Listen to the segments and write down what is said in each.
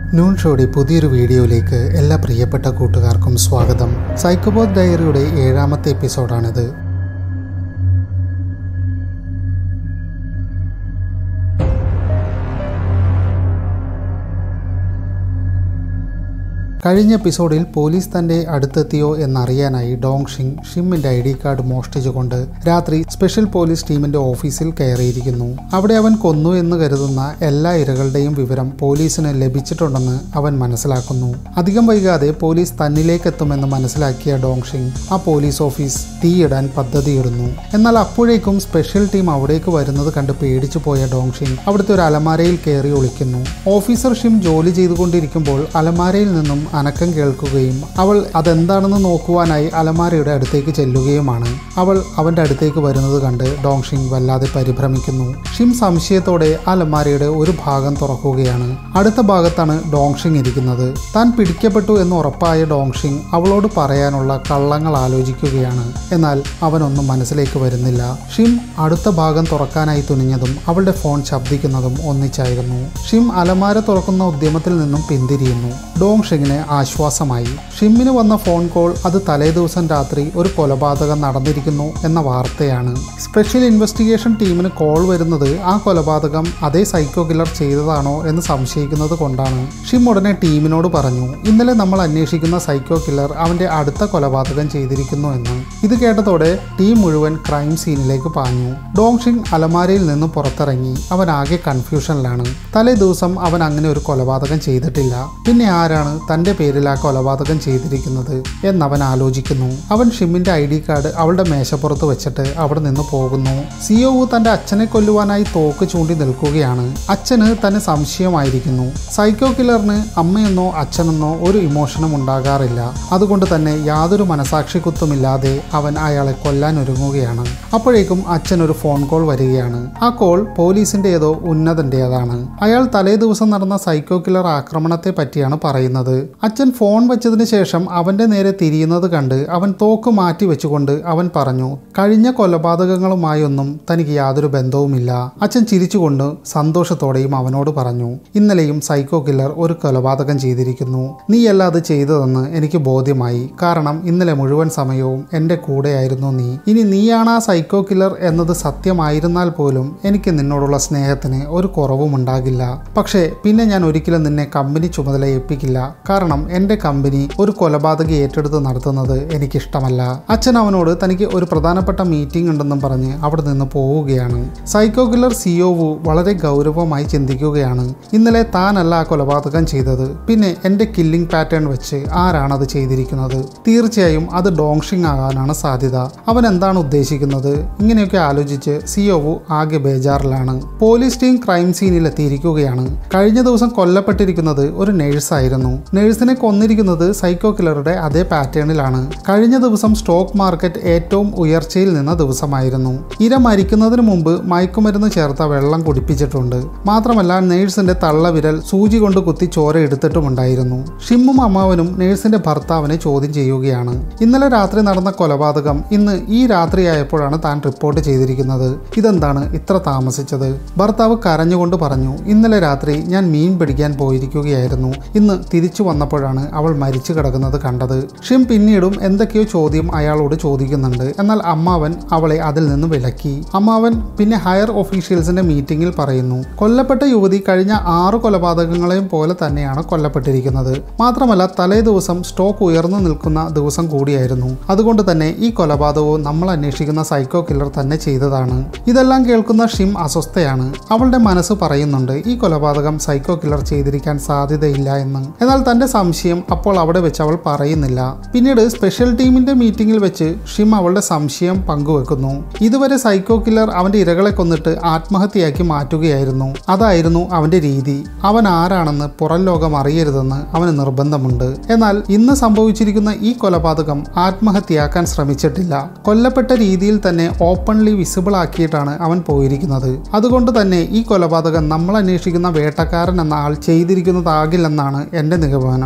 noon ഷോയുടെ പുതിയൊരു വീഡിയോയിലേക്ക് എല്ലാ പ്രിയപ്പെട്ട കൂട്ടുകാർക്കും സ്വാഗതം സൈക്കോബോത്ത് ഡയറിയുടെ ഏഴാമത്തെ എപ്പിസോഡാണിത് കഴിഞ്ഞ എപ്പിസോഡിൽ പോലീസ് തന്റെ അടുത്തെത്തിയോ എന്നറിയാനായി ഡോങ് ഷിങ് ഷിമ്മിന്റെ ഐ ഡി കാർഡ് മോഷ്ടിച്ചുകൊണ്ട് രാത്രി സ്പെഷ്യൽ പോലീസ് ടീമിന്റെ ഓഫീസിൽ കയറിയിരിക്കുന്നു അവിടെ അവൻ കൊന്നു എന്ന് കരുതുന്ന എല്ലാ ഇരകളുടെയും വിവരം പോലീസിന് ലഭിച്ചിട്ടുണ്ടെന്ന് അവൻ മനസ്സിലാക്കുന്നു അധികം വൈകാതെ പോലീസ് തന്നിലേക്ക് എത്തുമെന്ന് മനസ്സിലാക്കിയ ഡോങ് ഷിങ് ആ പോലീസ് ഓഫീസ് തീയിടാൻ പദ്ധതിയിടുന്നു എന്നാൽ അപ്പോഴേക്കും സ്പെഷ്യൽ ടീം അവിടേക്ക് വരുന്നത് കണ്ട് പേടിച്ചു പോയ ഡോങ് ഷിങ് അവിടുത്തെ ഒരു അലമാരയിൽ കയറി ഒളിക്കുന്നു ഓഫീസർ ഷിം ജോലി ചെയ്തുകൊണ്ടിരിക്കുമ്പോൾ അലമാരയിൽ നിന്നും അനക്കം കേൾക്കുകയും അവൾ അതെന്താണെന്ന് നോക്കുവാനായി അലമാരയുടെ അടുത്തേക്ക് ചെല്ലുകയുമാണ് അവൾ അവന്റെ അടുത്തേക്ക് വരുന്നത് കണ്ട് ഡോങ് ഷിങ് വല്ലാതെ പരിഭ്രമിക്കുന്നു ഷിം സംശയത്തോടെ അലമാരയുടെ ഒരു ഭാഗം തുറക്കുകയാണ് അടുത്ത ഭാഗത്താണ് ഡോങ് ഷിങ് ഇരിക്കുന്നത് താൻ പിടിക്കപ്പെട്ടു എന്ന് ഉറപ്പായ ഡോങ് ഷിങ് അവളോട് പറയാനുള്ള കള്ളങ്ങൾ ആലോചിക്കുകയാണ് എന്നാൽ അവനൊന്നും മനസ്സിലേക്ക് വരുന്നില്ല ഷിം അടുത്ത ഭാഗം തുറക്കാനായി തുനിഞ്ഞതും അവളുടെ ഫോൺ ശബ്ദിക്കുന്നതും ഒന്നിച്ചായിരുന്നു ഷിം അലമാര തുറക്കുന്ന ഉദ്യമത്തിൽ നിന്നും പിന്തിരിയുന്നു ഡോങ് ഷിങ്ങിന് ആശ്വാസമായി ഷിമ്മിന് വന്ന ഫോൺ കോൾ അത് തലേദിവസം രാത്രി ഒരു കൊലപാതകം നടന്നിരിക്കുന്നു എന്ന വാർത്തയാണ് സ്പെഷ്യൽ ഇൻവെസ്റ്റിഗേഷൻ ടീമിന് കോൾ വരുന്നത് ആ കൊലപാതകം അതേ സൈക്കോ കില്ലർ ചെയ്തതാണോ എന്ന് സംശയിക്കുന്നത് കൊണ്ടാണ് ഷിം ഉടനെ ടീമിനോട് പറഞ്ഞു ഇന്നലെ നമ്മൾ അന്വേഷിക്കുന്ന സൈക്കോ കില്ലർ അവന്റെ അടുത്ത കൊലപാതകം ചെയ്തിരിക്കുന്നു എന്ന് ഇത് കേട്ടതോടെ ടീം മുഴുവൻ ക്രൈം സീനിലേക്ക് പാഞ്ഞു ഡോങ് ഷിങ് അലമാരയിൽ നിന്ന് പുറത്തിറങ്ങി അവൻ ആകെ കൺഫ്യൂഷനിലാണ് തലേ ദിവസം അവൻ അങ്ങനെ ഒരു കൊലപാതകം ചെയ്തിട്ടില്ല പിന്നെ ആരാണ് തന്റെ പേരിൽ ആ കൊലപാതകം ചെയ്തിരിക്കുന്നത് എന്നവൻ ആലോചിക്കുന്നു അവൻ ഷിമ്മിന്റെ ഐ ഡി കാർഡ് അവളുടെ മേശപ്പുറത്ത് വെച്ചിട്ട് അവിടെ നിന്ന് പോകുന്നു സിഒ തന്റെ അച്ഛനെ കൊല്ലുവാനായി തോക്ക് ചൂണ്ടി നിൽക്കുകയാണ് അച്ഛന് തന്നെ സംശയമായിരിക്കുന്നു സൈക്കോ കില്ലറിന് അമ്മയെന്നോ അച്ഛനെന്നോ ഒരു ഇമോഷനും ഉണ്ടാകാറില്ല അതുകൊണ്ട് തന്നെ യാതൊരു മനസാക്ഷിക്കുത്തുമില്ലാതെ അവൻ അയാളെ കൊല്ലാൻ ഒരുങ്ങുകയാണ് അപ്പോഴേക്കും അച്ഛൻ ഒരു ഫോൺ കോൾ വരികയാണ് ആ കോൾ പോലീസിന്റെ ഏതോ ഉന്നതന്റേതാണ് അയാൾ തലേ ദിവസം നടന്ന സൈക്കോ കില്ലർ ആക്രമണത്തെ പറ്റിയാണ് പറയുന്നത് അച്ഛൻ ഫോൺ വെച്ചതിന് ശേഷം അവന്റെ നേരെ തിരിയുന്നത് കണ്ട് അവൻ തോക്ക് മാറ്റി വെച്ചുകൊണ്ട് അവൻ പറഞ്ഞു കഴിഞ്ഞ കൊലപാതകങ്ങളുമായൊന്നും തനിക്ക് യാതൊരു ബന്ധവുമില്ല അച്ഛൻ ചിരിച്ചുകൊണ്ട് സന്തോഷത്തോടെയും അവനോട് പറഞ്ഞു ഇന്നലെയും സൈക്കോ കില്ലർ ഒരു കൊലപാതകം ചെയ്തിരിക്കുന്നു നീയല്ല അത് ചെയ്തതെന്ന് എനിക്ക് ബോധ്യമായി കാരണം ഇന്നലെ മുഴുവൻ സമയവും എൻ്റെ കൂടെയായിരുന്നു നീ ഇനി നീയാണ് ആ സൈക്കോ കില്ലർ എന്നത് സത്യമായിരുന്നാൽ പോലും എനിക്ക് നിന്നോടുള്ള സ്നേഹത്തിന് ഒരു കുറവും ഉണ്ടാകില്ല പക്ഷേ പിന്നെ ഞാൻ ഒരിക്കലും നിന്നെ കമ്പനി ചുമതല ഏൽപ്പിക്കില്ല കാരണം എൻ്റെ കമ്പനി ഒരു കൊലപാതക ഏറ്റെടുത്ത് നടത്തുന്നത് എനിക്കിഷ്ടമല്ല അച്ഛൻ അവനോട് തനിക്ക് ഒരു പ്രധാനപ്പെട്ട മീറ്റിംഗ് ഉണ്ടെന്നും പറഞ്ഞ് അവിടെ നിന്ന് പോവുകയാണ് സൈക്കോ കില്ലർ സിഒവു വളരെ ഗൗരവമായി ചിന്തിക്കുകയാണ് ഇന്നലെ താനല്ല ആ കൊലപാതകം ചെയ്തത് പിന്നെ എൻ്റെ കില്ലിംഗ് പാറ്റേൺ വെച്ച് ആരാണത് ചെയ്തിരിക്കുന്നത് തീർച്ചയായും അത് ഡോങ്ഷിങ് ആകാനാണ് സാധ്യത അവൻ എന്താണ് ഉദ്ദേശിക്കുന്നത് ഇങ്ങനെയൊക്കെ ആലോചിച്ച് സിഒവു ആകെ ബേജാറിലാണ് പോലീസ് ടീം ക്രൈം സീനിൽ എത്തിയിരിക്കുകയാണ് കഴിഞ്ഞ ദിവസം കൊല്ലപ്പെട്ടിരിക്കുന്നത് ഒരു നേഴ്സായിരുന്നു നേഴ്സിനെ കൊന്നിരിക്കുന്നത് സൈക്കോ കില്ലറുടെ അതേ പാറ്റേണിലാണ് കഴിഞ്ഞ ദിവസം സ്റ്റോക്ക് മാർക്കറ്റ് ഏറ്റവും ഉയർച്ചയിൽ നിന്ന ദിവസമായിരുന്നു ഇര മരിക്കുന്നതിന് മുമ്പ് മയക്കുമരുന്ന് ചേർത്ത വെള്ളം കുടിപ്പിച്ചിട്ടുണ്ട് മാത്രമല്ല നേഴ്സിന്റെ തള്ളവിരൽ സൂചി കൊണ്ട് കുത്തി ചോര എടുത്തിട്ടുമുണ്ടായിരുന്നു ഷിമ്മും അമ്മാവനും നേഴ്സിന്റെ ഭർത്താവിനെ ചോദ്യം ചെയ്യുകയാണ് ഇന്നലെ രാത്രി നടന്ന കൊലപാതകം ഇന്ന് ഈ രാത്രിയായപ്പോഴാണ് താൻ റിപ്പോർട്ട് ചെയ്തിരിക്കുന്നത് ഇതെന്താണ് ഇത്ര താമസിച്ചത് ഭർത്താവ് കരഞ്ഞുകൊണ്ട് പറഞ്ഞു ഇന്നലെ രാത്രി ഞാൻ മീൻ പിടിക്കാൻ പോയിരിക്കുകയായിരുന്നു ഇന്ന് തിരിച്ചു വന്നപ്പോഴാണ് അവൾ മരിച്ചു കിടക്കുന്നത് കണ്ടത് ഷിം പിന്നീടും എന്തൊക്കെയോ ചോദ്യം അയാളോട് ചോദിക്കുന്നുണ്ട് എന്നാൽ അമ്മാവൻ അവളെ അതിൽ നിന്ന് വിലക്കി അമ്മാവൻ പിന്നെ ഹയർ ഒഫീഷ്യൽസിന്റെ മീറ്റിംഗിൽ പറയുന്നു കൊല്ലപ്പെട്ട യുവതി കഴിഞ്ഞ ആറ് കൊലപാതകങ്ങളെയും പോലെ തന്നെയാണ് കൊല്ലപ്പെട്ടിരിക്കുന്നത് മാത്രമല്ല തലേ ദിവസം സ്റ്റോക്ക് ഉയർന്നു നിൽക്കുന്ന ദിവസം കൂടിയായിരുന്നു അതുകൊണ്ട് തന്നെ ഈ കൊലപാതകവും നമ്മൾ അന്വേഷിക്കുന്ന സൈക്കോ കില്ലർ തന്നെ ചെയ്തതാണ് ഇതെല്ലാം കേൾക്കുന്ന ഷിം അസ്വസ്ഥയാണ് അവളുടെ മനസ്സ് പറയുന്നുണ്ട് ഈ കൊലപാതകം സൈക്കോ കില്ലർ ചെയ്തിരിക്കാൻ സാധ്യതയില്ല എന്ന് എന്നാൽ തന്റെ സംശയം അപ്പോൾ അവിടെ വെച്ച് അവൾ പറയുന്നില്ല പിന്നീട് സ്പെഷ്യൽ ടീമിന്റെ മീറ്റിംഗിൽ വെച്ച് ഷിം അവളുടെ സംശയം പങ്കുവെക്കുന്നു ഇതുവരെ സൈക്കോ കില്ലർ അവന്റെ ഇരകളെ കൊന്നിട്ട് ആത്മഹത്യയാക്കി മാറ്റുകയായിരുന്നു അതായിരുന്നു അവന്റെ രീതി അവൻ ആരാണെന്ന് പുറം ലോകം അറിയരുതെന്ന് അവന് നിർബന്ധമുണ്ട് എന്നാൽ ഇന്ന് സംഭവിച്ചിരിക്കുന്ന ഈ കൊലപാതകം ആത്മഹത്യയാക്കാൻ ശ്രമിച്ചിട്ടില്ല കൊല്ലപ്പെട്ട രീതിയിൽ തന്നെ ഓപ്പൺലി വിസിബിൾ ആക്കിയിട്ടാണ് അവൻ പോയിരിക്കുന്നത് അതുകൊണ്ട് തന്നെ ഈ കൊലപാതകം നമ്മൾ അന്വേഷിക്കുന്ന വേട്ടക്കാരൻ എന്ന ആൾ ചെയ്തിരിക്കുന്നതാകില്ലെന്നാണ് എൻ്റെ നിഗമനം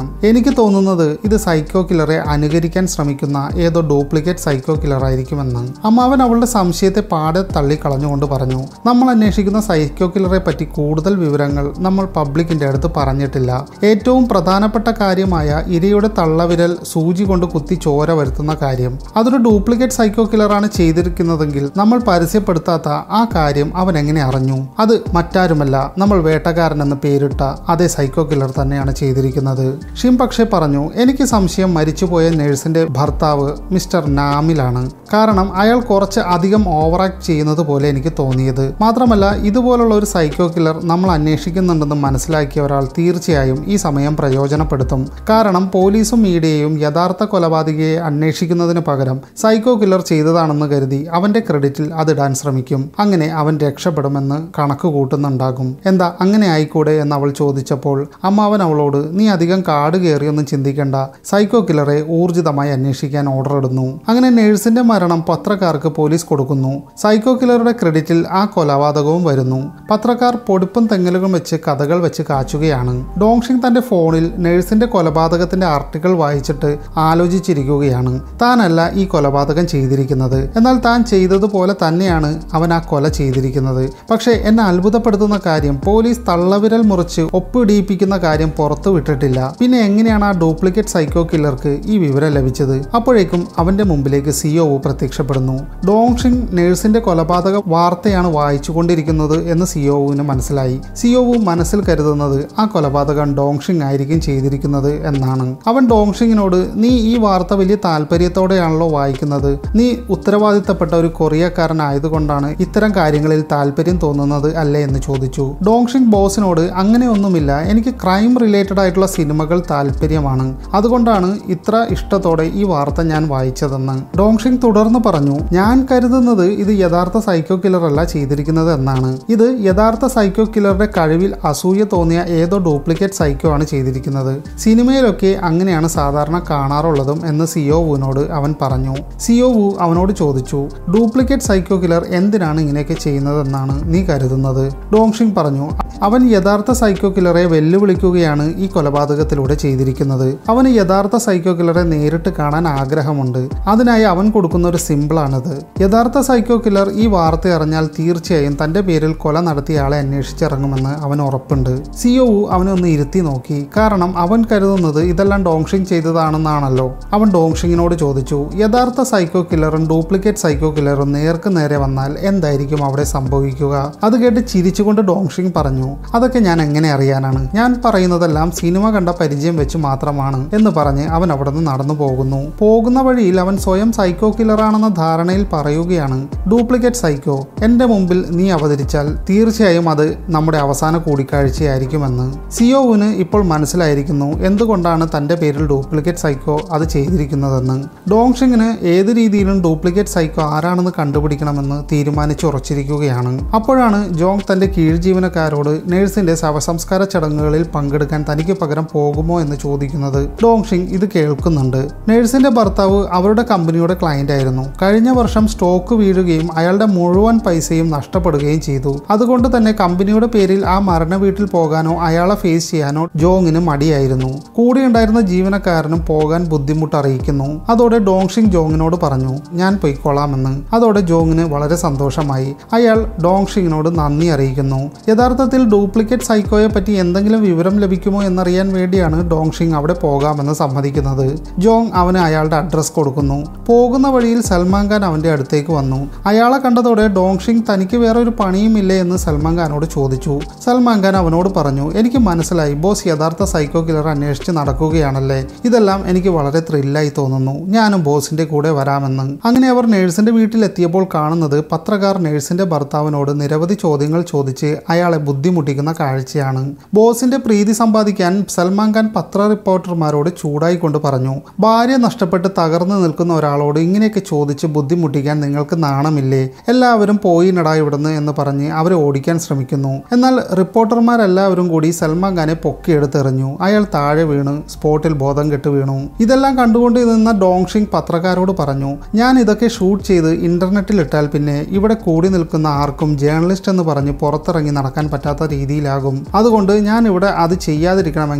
തീരുമാനം എനിക്ക് തോന്നുന്നത് ഇത് സൈക്കോ കില്ലറെ അനുകരിക്കാൻ ശ്രമിക്കുന്ന ഏതോ ഡ്യൂപ്ലിക്കേറ്റ് സൈക്കോ കില്ലർ ആയിരിക്കുമെന്ന് അമ്മാവൻ അവളുടെ സംശയത്തെ പാടെ തള്ളിക്കളഞ്ഞുകൊണ്ട് പറഞ്ഞു നമ്മൾ അന്വേഷിക്കുന്ന സൈക്കോ കില്ലറെ പറ്റി കൂടുതൽ വിവരങ്ങൾ നമ്മൾ പബ്ലിക്കിന്റെ അടുത്ത് പറഞ്ഞിട്ടില്ല ഏറ്റവും പ്രധാനപ്പെട്ട കാര്യമായ ഇരയുടെ തള്ളവിരൽ സൂചി കൊണ്ട് കുത്തി ചോര വരുത്തുന്ന കാര്യം അതൊരു ഡ്യൂപ്ലിക്കേറ്റ് സൈക്കോ കില്ലറാണ് ചെയ്തിരിക്കുന്നതെങ്കിൽ നമ്മൾ പരസ്യപ്പെടുത്താത്ത ആ കാര്യം അവൻ എങ്ങനെ അറിഞ്ഞു അത് മറ്റാരുമല്ല നമ്മൾ വേട്ടക്കാരൻ എന്ന് പേരിട്ട അതേ സൈക്കോ കില്ലർ തന്നെയാണ് ചെയ്തിരിക്കുന്നത് ഷിം പക്ഷേ പറഞ്ഞു എനിക്ക് സംശയം മരിച്ചുപോയ നഴ്സിന്റെ ഭർത്താവ് മിസ്റ്റർ നാമിലാണ് കാരണം അയാൾ കുറച്ച് അധികം ഓവർ ആക്ട് ചെയ്യുന്നത് പോലെ എനിക്ക് തോന്നിയത് മാത്രമല്ല ഇതുപോലുള്ള ഒരു സൈക്കോ കില്ലർ നമ്മൾ അന്വേഷിക്കുന്നുണ്ടെന്ന് മനസ്സിലാക്കിയ ഒരാൾ തീർച്ചയായും ഈ സമയം പ്രയോജനപ്പെടുത്തും കാരണം പോലീസും മീഡിയയും യഥാർത്ഥ കൊലപാതകയെ അന്വേഷിക്കുന്നതിന് പകരം സൈക്കോ കില്ലർ ചെയ്തതാണെന്ന് കരുതി അവന്റെ ക്രെഡിറ്റിൽ അതിടാൻ ശ്രമിക്കും അങ്ങനെ അവൻ രക്ഷപ്പെടുമെന്ന് കണക്ക് കൂട്ടുന്നുണ്ടാകും എന്താ അങ്ങനെ ആയിക്കൂടെ എന്ന് അവൾ ചോദിച്ചപ്പോൾ അമ്മാവൻ അവളോട് നീ അധികം കാട് കയറിയൊന്നും ചിന്തിക്കേണ്ട സൈക്കോ കില്ലറെ ഊർജിതമായി അന്വേഷിക്കാൻ ഓർഡർ ഇടുന്നു അങ്ങനെ നേഴ്സിന്റെ മരണം പത്രക്കാർക്ക് പോലീസ് കൊടുക്കുന്നു സൈക്കോ കില്ലറുടെ ക്രെഡിറ്റിൽ ആ കൊലപാതകവും വരുന്നു പത്രക്കാർ പൊടിപ്പും തെങ്ങലുകളും വെച്ച് കഥകൾ വെച്ച് കാച്ചുകയാണ് ഡോങ്ഷിങ് തന്റെ ഫോണിൽ നേഴ്സിന്റെ കൊലപാതകത്തിന്റെ ആർട്ടിക്കിൾ വായിച്ചിട്ട് ആലോചിച്ചിരിക്കുകയാണ് താനല്ല ഈ കൊലപാതകം ചെയ്തിരിക്കുന്നത് എന്നാൽ താൻ ചെയ്തതുപോലെ തന്നെയാണ് അവൻ ആ കൊല ചെയ്തിരിക്കുന്നത് പക്ഷേ എന്നെ അത്ഭുതപ്പെടുത്തുന്ന കാര്യം പോലീസ് തള്ളവിരൽ മുറിച്ച് ഒപ്പിടിയിപ്പിക്കുന്ന കാര്യം പുറത്തു വിട്ടിട്ടില്ല പിന്നെ എങ്ങനെയാണ് ആ ഡ്യൂപ്ലിക്കേറ്റ് സൈക്കോ കില്ലർക്ക് ഈ വിവരം ലഭിച്ചത് അപ്പോഴേക്കും അവന്റെ മുമ്പിലേക്ക് സിഒ പ്രത്യക്ഷപ്പെടുന്നു ഡോങ്ഷിങ് നേഴ്സിന്റെ കൊലപാതക വാർത്തയാണ് വായിച്ചുകൊണ്ടിരിക്കുന്നത് എന്ന് സിഒവിന് മനസ്സിലായി സിഒ മനസ്സിൽ കരുതുന്നത് ആ കൊലപാതകം ഡോങ്ഷിങ് ആയിരിക്കും ചെയ്തിരിക്കുന്നത് എന്നാണ് അവൻ ഡോങ്ഷിങ്ങിനോട് നീ ഈ വാർത്ത വലിയ താല്പര്യത്തോടെയാണല്ലോ വായിക്കുന്നത് നീ ഉത്തരവാദിത്തപ്പെട്ട ഒരു കൊറിയക്കാരനായതുകൊണ്ടാണ് ഇത്തരം കാര്യങ്ങളിൽ താല്പര്യം തോന്നുന്നത് അല്ലേ എന്ന് ചോദിച്ചു ഡോങ്ഷിങ് ബോസിനോട് അങ്ങനെയൊന്നുമില്ല എനിക്ക് ക്രൈം റിലേറ്റഡ് ആയിട്ടുള്ള സിനിമകൾ താല്പര്യമാണ് അതുകൊണ്ടാണ് ഇത്ര ഇഷ്ടത്തോടെ ഈ വാർത്ത ഞാൻ വായിച്ചതെന്ന് ഡോങ്ഷിങ് തുടർന്ന് പറഞ്ഞു ഞാൻ കരുതുന്നത് ഇത് യഥാർത്ഥ സൈക്കോ കില്ലർ അല്ല ചെയ്തിരിക്കുന്നത് എന്നാണ് ഇത് യഥാർത്ഥ സൈക്കോ കില്ലറുടെ കഴിവിൽ അസൂയ തോന്നിയ ഏതോ ഡ്യൂപ്ലിക്കേറ്റ് സൈക്കോ ആണ് ചെയ്തിരിക്കുന്നത് സിനിമയിലൊക്കെ അങ്ങനെയാണ് സാധാരണ കാണാറുള്ളതും എന്ന് സിഒവുവിനോട് അവൻ പറഞ്ഞു സിഒവു അവനോട് ചോദിച്ചു ഡ്യൂപ്ലിക്കേറ്റ് സൈക്കോ കില്ലർ എന്തിനാണ് ഇങ്ങനെയൊക്കെ ചെയ്യുന്നതെന്നാണ് നീ കരുതുന്നത് ഡോങ്ഷിങ് പറഞ്ഞു അവൻ യഥാർത്ഥ സൈക്കോ കില്ലറെ വെല്ലുവിളിക്കുകയാണ് ഈ കൊലപാതകത്തിലൂടെ ചെയ്തിരിക്കുന്നത് അവന് യഥാർത്ഥ സൈക്കോ കില്ലറെ നേരിട്ട് കാണാൻ ആഗ്രഹമുണ്ട് അതിനായി അവൻ കൊടുക്കുന്ന ഒരു സിമ്പിളാണിത് യഥാർത്ഥ സൈക്കോ കില്ലർ ഈ വാർത്ത അറിഞ്ഞാൽ തീർച്ചയായും തന്റെ പേരിൽ കൊല നടത്തിയ ആളെ അന്വേഷിച്ചിറങ്ങുമെന്ന് അവൻ ഉറപ്പുണ്ട് സിഒ അവനെ ഒന്ന് ഇരുത്തി നോക്കി കാരണം അവൻ കരുതുന്നത് ഇതെല്ലാം ഡോങ്ഷിങ് ചെയ്തതാണെന്നാണല്ലോ അവൻ ഡോങ്ഷിങ്ങിനോട് ചോദിച്ചു യഥാർത്ഥ സൈക്കോ കില്ലറും ഡ്യൂപ്ലിക്കേറ്റ് സൈക്കോ കില്ലറും നേർക്ക് നേരെ വന്നാൽ എന്തായിരിക്കും അവിടെ സംഭവിക്കുക അത് കേട്ട് ചിരിച്ചുകൊണ്ട് ഡോങ്ഷിങ് പറഞ്ഞു അതൊക്കെ ഞാൻ എങ്ങനെ അറിയാനാണ് ഞാൻ പറയുന്നതെല്ലാം സിനിമ കണ്ട പരിചയം വെച്ച് മാത്രമാണ് എന്ന് പറഞ്ഞ് അവൻ അവിടെ നിന്ന് നടന്നു പോകുന്നു പോകുന്ന വഴിയിൽ അവൻ സ്വയം സൈക്കോ കില്ലറാണെന്ന ധാരണയിൽ പറയുകയാണ് ഡ്യൂപ്ലിക്കേറ്റ് സൈക്കോ എൻ്റെ മുമ്പിൽ നീ അവതരിച്ചാൽ തീർച്ചയായും അത് നമ്മുടെ അവസാന കൂടിക്കാഴ്ചയായിരിക്കുമെന്ന് സിഒവിന് ഇപ്പോൾ മനസ്സിലായിരിക്കുന്നു എന്തുകൊണ്ടാണ് തൻ്റെ പേരിൽ ഡ്യൂപ്ലിക്കേറ്റ് സൈക്കോ അത് ചെയ്തിരിക്കുന്നതെന്ന് ഡോങ്ഷിങ്ങിന് ഏത് രീതിയിലും ഡ്യൂപ്ലിക്കേറ്റ് സൈക്കോ ആരാണെന്ന് കണ്ടുപിടിക്കണമെന്ന് തീരുമാനിച്ചുറച്ചിരിക്കുകയാണ് അപ്പോഴാണ് ജോങ് തൻ്റെ കീഴ് ജീവനക്കാരോട് നേഴ്സിന്റെ ശവസംസ്കാര ചടങ്ങുകളിൽ പങ്കെടുക്കാൻ തനിക്ക് പകരം പോകുമോ എന്ന് ചോദിക്കുന്നത് ഡോങ്ഷിങ് ഇത് കേൾക്കുന്നുണ്ട് നേഴ്സിന്റെ ഭർത്താവ് അവരുടെ കമ്പനിയുടെ ക്ലയന്റ് ആയിരുന്നു കഴിഞ്ഞ വർഷം സ്റ്റോക്ക് വീഴുകയും അയാളുടെ മുഴുവൻ പൈസയും നഷ്ടപ്പെടുകയും ചെയ്തു അതുകൊണ്ട് തന്നെ കമ്പനിയുടെ പേരിൽ ആ മരണ വീട്ടിൽ പോകാനോ അയാളെ ഫേസ് ചെയ്യാനോ ജോങ്ങിന് മടിയായിരുന്നു കൂടെയുണ്ടായിരുന്ന ജീവനക്കാരനും പോകാൻ ബുദ്ധിമുട്ട് അറിയിക്കുന്നു അതോടെ ഡോങ്ഷിങ് ജോങ്ങിനോട് പറഞ്ഞു ഞാൻ പൊയ്ക്കൊള്ളാമെന്ന് അതോടെ ജോങ്ങിന് വളരെ സന്തോഷമായി അയാൾ ഡോങ്ഷിങ്ങിനോട് നന്ദി അറിയിക്കുന്നു യഥാർത്ഥത്തിൽ ഡ്യൂപ്ലിക്കേറ്റ് സൈക്കോയെ പറ്റി എന്തെങ്കിലും വിവരം ലഭിക്കുമോ എന്നറിയാൻ വേണ്ടിയാണ് ഡോങ്ഷിങ് അവിടെ പോകാമെന്ന് സമ്മതിക്കുന്നത് ജോങ് അവന് അയാളുടെ അഡ്രസ് കൊടുക്കുന്നു പോകുന്ന വഴിയിൽ സൽമാൻ ഖാൻ അവന്റെ അടുത്തേക്ക് വന്നു അയാളെ കണ്ടതോടെ ഡോങ്ഷിങ് തനിക്ക് വേറെ ഒരു പണിയുമില്ലേ എന്ന് സൽമാൻ ഖാനോട് ചോദിച്ചു സൽമാൻ ഖാൻ അവനോട് പറഞ്ഞു എനിക്ക് മനസ്സിലായി ബോസ് യഥാർത്ഥ സൈക്കോ കില്ലർ അന്വേഷിച്ച് നടക്കുകയാണല്ലേ ഇതെല്ലാം എനിക്ക് വളരെ ത്രില്ലായി തോന്നുന്നു ഞാനും ബോസിന്റെ കൂടെ വരാമെന്ന് അങ്ങനെ അവർ നേഴ്സിന്റെ വീട്ടിലെത്തിയപ്പോൾ കാണുന്നത് പത്രക്കാർ നേഴ്സിന്റെ ഭർത്താവിനോട് നിരവധി ചോദ്യങ്ങൾ ചോദിച്ച് അയാളെ ബുദ്ധിമുട്ടിക്കുന്ന കാഴ്ചയാണ് ബോസിന്റെ പ്രീതി സമ്പാദിക്കാൻ സൽമാൻ ഖാൻ പത്ര റിപ്പോർട്ടർമാരോട് ചൂടായിക്കൊണ്ട് പറഞ്ഞു ഭാര്യ നഷ്ടപ്പെട്ട് തകർന്നു നിൽക്കുന്ന ഒരാളോട് ഇങ്ങനെയൊക്കെ ചോദിച്ച് ബുദ്ധിമുട്ടിക്കാൻ നിങ്ങൾക്ക് നാണമില്ലേ എല്ലാവരും പോയിനടാ ഇവിടുന്ന് എന്ന് പറഞ്ഞ് അവരെ ഓടിക്കാൻ ശ്രമിക്കുന്നു എന്നാൽ റിപ്പോർട്ടർമാരെല്ലാവരും കൂടി സൽമാൻ ഖാനെ പൊക്കിയെടുത്തെറിഞ്ഞു അയാൾ താഴെ വീണ് സ്പോട്ടിൽ ബോധം കെട്ട് വീണു ഇതെല്ലാം കണ്ടുകൊണ്ട് നിന്ന ഡോങ്ഷിങ് പത്രക്കാരോട് പറഞ്ഞു ഞാൻ ഇതൊക്കെ ഷൂട്ട് ചെയ്ത് ഇന്റർനെറ്റിൽ ഇട്ടാൽ പിന്നെ ഇവിടെ കൂടി നിൽക്കുന്ന ആർക്കും ജേർണലിസ്റ്റ് എന്ന് പറഞ്ഞ് പുറത്തിറങ്ങി നടക്കാൻ പറ്റാത്ത രീതിയിലാകും അതുകൊണ്ട് ഞാൻ ഇവിടെ അത് ചെയ്യാതിരിക്കണമെങ്കിൽ ഇപ്പോൾ